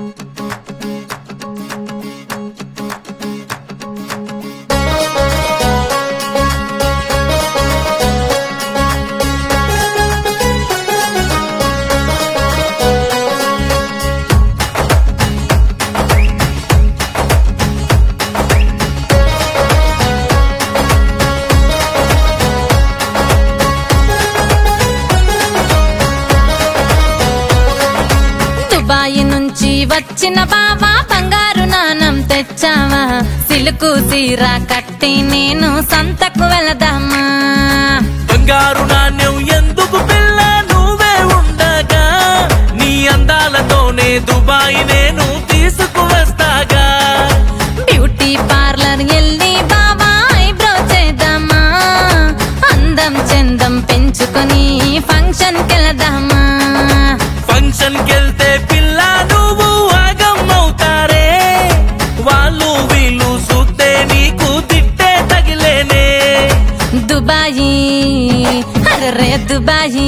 Dubai నుంచి వచ్చిన బావా బంగారు నాణం తెచ్చావా సిలుకు సీర కట్టి నేను సంతకు వెళదామా బంగారు నాణ్యం ఎందుకు పిల్ల నువ్వే ఉండగా నీ అందాలతోనే దుబాయ్ నేను తీసుకువస్తాగా బ్యూటీ పార్లర్ వెళ్ళి బావా ఐబ్రో చేద్దామా అందం చందం పెంచుకొని ఫంక్షన్ కెళదామా ఫంక్షన్ కెళ్తే పిల్ల నువ్వు ఆగమ్మవుతారే వాళ్ళు వీళ్ళు చూస్తే నీకు తిట్టే తగిలేనే దుబాయి అరే దుబాయి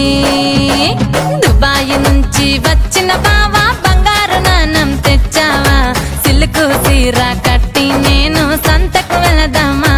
దుబాయి నుంచి వచ్చిన బావా బంగారు నాణం తెచ్చావా సిల్కు సీర కట్టి నేను సంతకు వెళదామా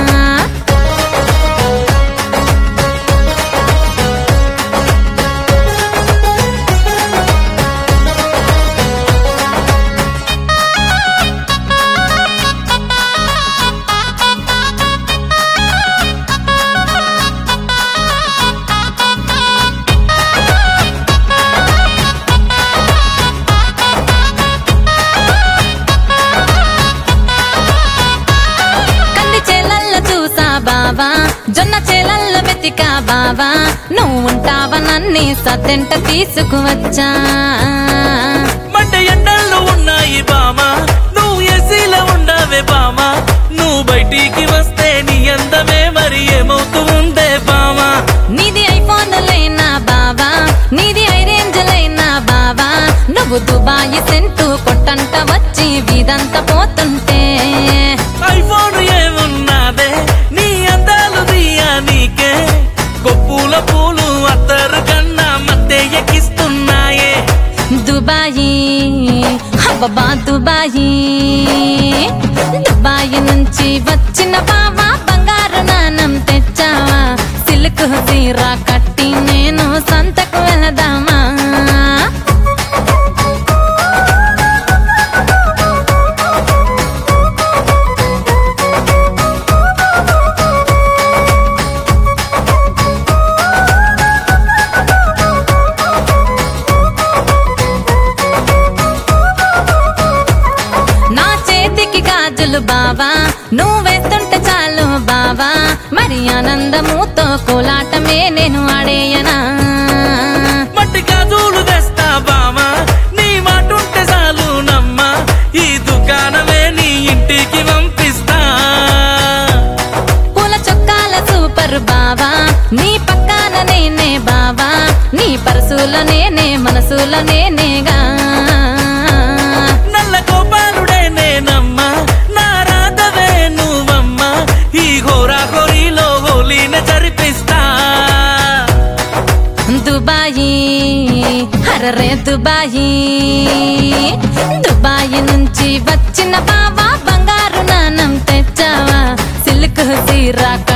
కంది చేలల్లో చూసా బావా జొన్న చేలల్లో వెతికా బావా నువ్వు ఉంటావా నన్ను సద్దెంట తీసుకువచ్చా మంట ఎండల్లో ఉన్నాయి బామా నువ్వు ఎసీలో ఉండవే బామా నువ్వు బయటికి వస్తే నీ అందమే మరి ఏమవుతూ ఉందే బామా నీది ఐఫోన్ లేనా బావా నీది ఐరేంజ్ లేనా బావా నువ్వు దుబాయి సెంటు కొట్టంట వచ్చి వీధంతా పోతుంటే ఐఫోన్ ఏమున్నదే నీ అందాలు దియా నీకే కొప్పుల పూలు అత్తరు కన్నా మధ్య ఎక్కిస్తున్నాయే దుబాయి అబ్బా దుబాయి దుబాయి నుంచి వచ్చిన బావా బంగారు నాణం తెచ్చావా సిల్క్ సీర కట్టి నేను సంతకు వెళదామా నా చేతికి గాజులు బావా నువ్వేస్తుంటే చాలు బావా మరి ఆనందముతో కోలాటమే నేను ఆడేయనా మట్టి గాజులు తెస్తా బామా నీ మాటుంటే చాలు నమ్మా ఈ దుకాణమే నీ ఇంటికి పంపిస్తా పూల చొక్కాల సూపర్ బావా నీ పక్కన నేనే బావా నీ పరసుల నేనే మనసుల నేనేగా నల్ల గోపాలుడే నేనమ్మా నా రాధవే నువ్వమ్మా ఈ ఘోరా ఘోరీలో హోలీన జరిపిస్తా దుబాయి అరే దుబాయి దుబాయి నుంచి వచ్చిన బావా బంగారు నాణం తెచ్చావా సిల్క్ సీర